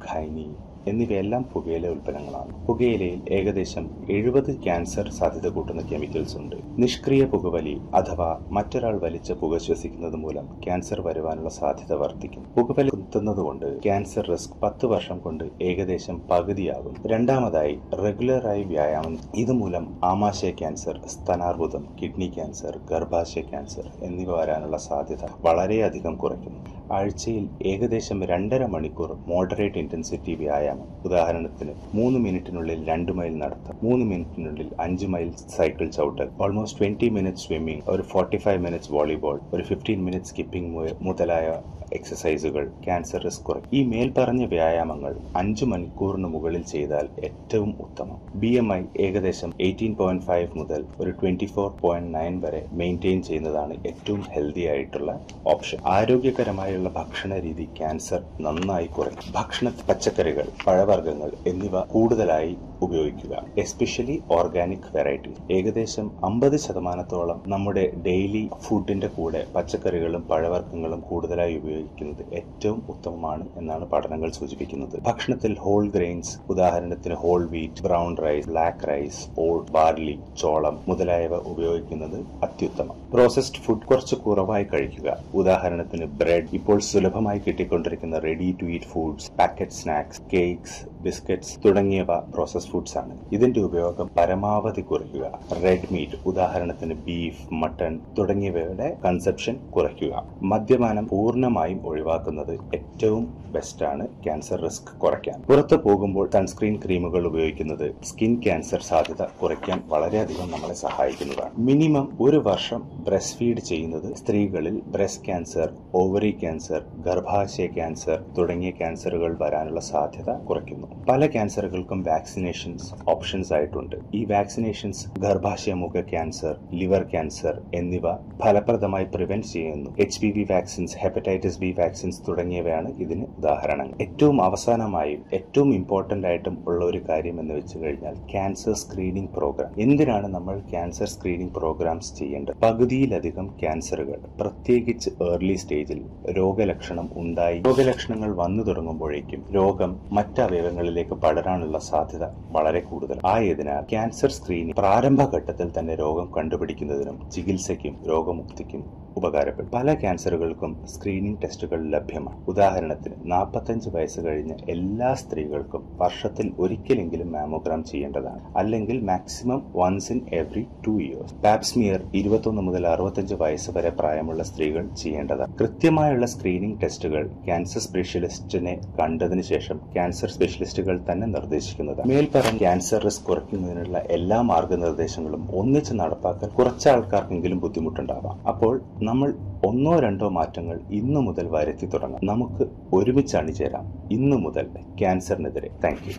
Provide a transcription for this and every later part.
ഖൈനി എന്നിവയെല്ലാം പുകയില ഉൽപ്പന്നങ്ങളാണ് പുകയിലയിൽ ഏകദേശം എഴുപത് ക്യാൻസർ സാധ്യത കൂട്ടുന്ന കെമിക്കൽസ് ഉണ്ട് നിഷ്ക്രിയ പുകവലി അഥവാ മറ്റൊരാൾ വലിച്ച പുക ശ്വസിക്കുന്നത് മൂലം ക്യാൻസർ വരുവാനുള്ള സാധ്യത വർദ്ധിക്കും പുകവലി കുത്തുന്നതുകൊണ്ട് ക്യാൻസർ റിസ്ക് പത്ത് വർഷം കൊണ്ട് ഏകദേശം പകുതിയാകും രണ്ടാമതായി റെഗുലറായി വ്യായാമം ഇതുമൂലം ആമാശയ ക്യാൻസർ സ്തനാർബുദം കിഡ്നി ക്യാൻസർ ഗർഭാശയ ക്യാൻസർ എന്നിവ വരാനുള്ള സാധ്യത വളരെയധികം കുറയ്ക്കുന്നു ആഴ്ചയിൽ ഏകദേശം രണ്ടര മണിക്കൂർ മോഡറേറ്റ് ഇന്റൻസിറ്റി വ്യായാമം ഉദാഹരണത്തിന് മൂന്ന് മിനിറ്റിനുള്ളിൽ രണ്ട് മൈൽ നടത്തം മൂന്ന് മിനിറ്റിനുള്ളിൽ അഞ്ച് മൈൽ സൈക്കിൾ ചവിട്ടൽ ഓൾമോസ്റ്റ് ട്വന്റി മിനിറ്റ്സ് സ്വിമ്മിംഗ് ഒരു ഫോർട്ടി ഫൈവ് മിനിറ്റ്സ് വോളിബോൾ ഒരു ഫിഫ്റ്റീൻ മിനിറ്റ്സ് സ്കിപ്പിംഗ് മുതലായ എക്സസൈസുകൾ ക്യാൻസർ റിസ്ക് കുറയ്ക്കും ഈ മേൽപ്പറഞ്ഞ വ്യായാമങ്ങൾ അഞ്ചു മണിക്കൂറിന് മുകളിൽ ചെയ്താൽ ഏറ്റവും ഉത്തമം ബി എം ഐ ഏകദേശം എയ്റ്റീൻ പോയിന്റ് ഫൈവ് മുതൽ ഒരു ട്വന്റി ഫോർ പോയിന്റ് നയൻ വരെ മെയിൻറ്റെയിൻ ചെയ്യുന്നതാണ് ഏറ്റവും ഹെൽത്തി ആയിട്ടുള്ള ഓപ്ഷൻ ആരോഗ്യകരമായുള്ള ഭക്ഷണ രീതി ക്യാൻസർ നന്നായി കുറയ്ക്കും ഭക്ഷണ പച്ചക്കറികൾ പഴവർഗ്ഗങ്ങൾ എന്നിവ കൂടുതലായി ഉപയോഗിക്കുക എസ്പെഷ്യലി ഓർഗാനിക് വെറൈറ്റി ഏകദേശം അമ്പത് ശതമാനത്തോളം നമ്മുടെ ഡെയിലി ഫുഡിന്റെ കൂടെ പച്ചക്കറികളും പഴവർഗ്ഗങ്ങളും കൂടുതലായി ഉപയോഗിക്കുന്നത് ഏറ്റവും ഉത്തമമാണ് എന്നാണ് പഠനങ്ങൾ സൂചിപ്പിക്കുന്നത് ഭക്ഷണത്തിൽ ഹോൾ ഗ്രെയിൻസ് ഉദാഹരണത്തിന് whole wheat brown rice black rice all barley ചോളം മുതലായവ ഉപയോഗിക്കുന്നത് അത്യുത്തമം പ്രോസസ്ഡ് ഫുഡ് കുറച്ച് കുറവായി കഴിക്കുക ഉദാഹരണത്തിന് ബ്രെഡ് ഇപ്പോൾ സുലഭമായി കിട്ടിക്കൊണ്ടിരിക്കുന്ന ready to eat foods packet snacks cakes biscuits തുടങ്ങിയവ പ്രോസസ് ഫുഡ്സ് ആണ് ഇതിന്റെ ഉപയോഗം പരമാവധി കുറയ്ക്കുക റെഡ് മീറ്റ് ഉദാഹരണത്തിന് ബീഫ് മട്ടൺ തുടങ്ങിയവയുടെ കൺസപ്ഷൻ കുറയ്ക്കുക മദ്യപാനം പൂർണ്ണമായും ഒഴിവാക്കുന്നത് ഏറ്റവും ബെസ്റ്റാണ് ക്യാൻസർ റിസ്ക് കുറയ്ക്കാൻ പുറത്തു പോകുമ്പോൾ സൺസ്ക്രീൻ ക്രീമുകൾ ഉപയോഗിക്കുന്നത് സ്കിൻ ക്യാൻസർ സാധ്യത കുറയ്ക്കാൻ വളരെയധികം നമ്മളെ സഹായിക്കുന്നതാണ് മിനിമം ഒരു വർഷം ബ്രസ്റ്റ് ഫീഡ് ചെയ്യുന്നത് സ്ത്രീകളിൽ ബ്രസ്റ്റ് ക്യാൻസർ ഓവറി ക്യാൻസർ ഗർഭാശയ ക്യാൻസർ തുടങ്ങിയ ക്യാൻസറുകൾ വരാനുള്ള സാധ്യത കുറയ്ക്കുന്നു പല ക്യാൻസറുകൾക്കും വാക്സിനേഷൻസ് ഓപ്ഷൻസ് ആയിട്ടുണ്ട് ഈ വാക്സിനേഷൻസ് ഗർഭാശയമുഖ ക്യാൻസർ ലിവർ ക്യാൻസർ എന്നിവ ഫലപ്രദമായി പ്രിവെന്റ് ചെയ്യുന്നു H P V vaccines hepatitis B vaccines തുടങ്ങിയവയാണ് ഇതിന് ഉദാഹരണങ്ങൾ ഏറ്റവും അവസാനമായും ഏറ്റവും ഇമ്പോർട്ടന്റ് ആയിട്ടും ഉള്ള ഒരു കാര്യം എന്ന് വെച്ച് കഴിഞ്ഞാൽ ക്യാൻസർ സ്ക്രീനിംഗ് പ്രോഗ്രാം എന്തിനാണ് നമ്മൾ ക്യാൻസർ സ്ക്രീനിംഗ് പ്രോഗ്രാംസ് ചെയ്യേണ്ടത് പകുതിയിലധികം ക്യാൻസറുകൾ പ്രത്യേകിച്ച് ഏർലി സ്റ്റേജിൽ രോഗലക്ഷണം ഉണ്ടായി രോഗലക്ഷണങ്ങൾ വന്നു തുടങ്ങുമ്പോഴേക്കും രോഗം മറ്റ് അവയവങ്ങളിലേക്ക് പടരാനുള്ള സാധ്യത വളരെ കൂടുതൽ ആയതിനാൽ ക്യാൻസർ സ്ക്രീനിംഗ് പ്രാരംഭഘട്ടത്തിൽ തന്നെ രോഗം കണ്ടുപിടിക്കുന്നതിനും ചികിത്സയ്ക്കും രോഗമുക്തിക്കും ഉപകാരപ്പെടും പല ക്യാൻസറുകൾക്കും സ്ക്രീനിംഗ് ടെസ്റ്റുകൾ ലഭ്യമാണ് ഉദാഹരണത്തിന് നാൽപ്പത്തഞ്ച് വയസ്സ് കഴിഞ്ഞ എല്ലാ സ്ത്രീകൾക്കും വർഷത്തിൽ ഒരിക്കലെങ്കിലും മാമോഗ്രാം ചെയ്യേണ്ടതാണ് അല്ലെങ്കിൽ maximum once in every two years pap smear ഇരുപത്തൊന്ന് മുതൽ അറുപത്തഞ്ച് വയസ്സ് വരെ പ്രായമുള്ള സ്ത്രീകൾ ചെയ്യേണ്ടതാണ് കൃത്യമായുള്ള സ്ക്രീനിംഗ് ടെസ്റ്റുകൾ ക്യാൻസർ സ്പെഷ്യലിസ്റ്റിനെ കണ്ടതിന് ശേഷം ക്യാൻസർ സ്പെഷ്യലിസ്റ്റുകൾ തന്നെ നിർദ്ദേശിക്കുന്നതാണ് മേൽപ്പറഞ്ഞ ക്യാൻസർ റിസ്ക് കുറയ്ക്കുന്നതിനുള്ള എല്ലാ മാർഗനിർദ്ദേശങ്ങളും ഒന്നിച്ച് നടപ്പാക്കാൻ കുറച്ച് ആൾക്കാർക്കെങ്കിലും ബുദ്ധിമുട്ടുണ്ടാവാം അപ്പോൾ നമ്മൾ ഒന്നോ രണ്ടോ മാറ്റങ്ങൾ ഇന്നു മുതൽ വരുത്തി തുടങ്ങാം നമുക്ക് ഒരുമിച്ച് അണിചേരാം ഇന്നു മുതൽ ക്യാൻസറിനെതിരെ thank you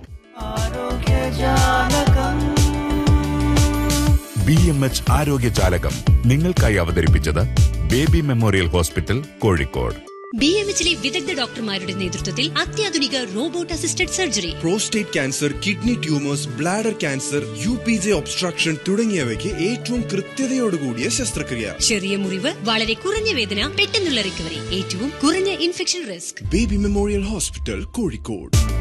B M H ആരോഗ്യജാലകം നിങ്ങൾക്കായി അവതരിപ്പിച്ചത് baby memorial hospital Kozhikode B M എച്ചിലെ വിദഗ്ധ ഡോക്ടർമാരുടെ നേതൃത്വത്തിൽ അത്യാധുനിക robot assisted surgery prostate cancer kidney tumours bladder cancer U P J obstruction തുടങ്ങിയവയ്ക്ക് ഏറ്റവും കൃത്യതയോടുകൂടിയ ശസ്ത്രക്രിയ ചെറിയ മുറിവ് വളരെ കുറഞ്ഞ വേദന പെട്ടെന്നുള്ള റിക്കവറി ഏറ്റവും കുറഞ്ഞ infection risk baby memorial hospital Kozhikode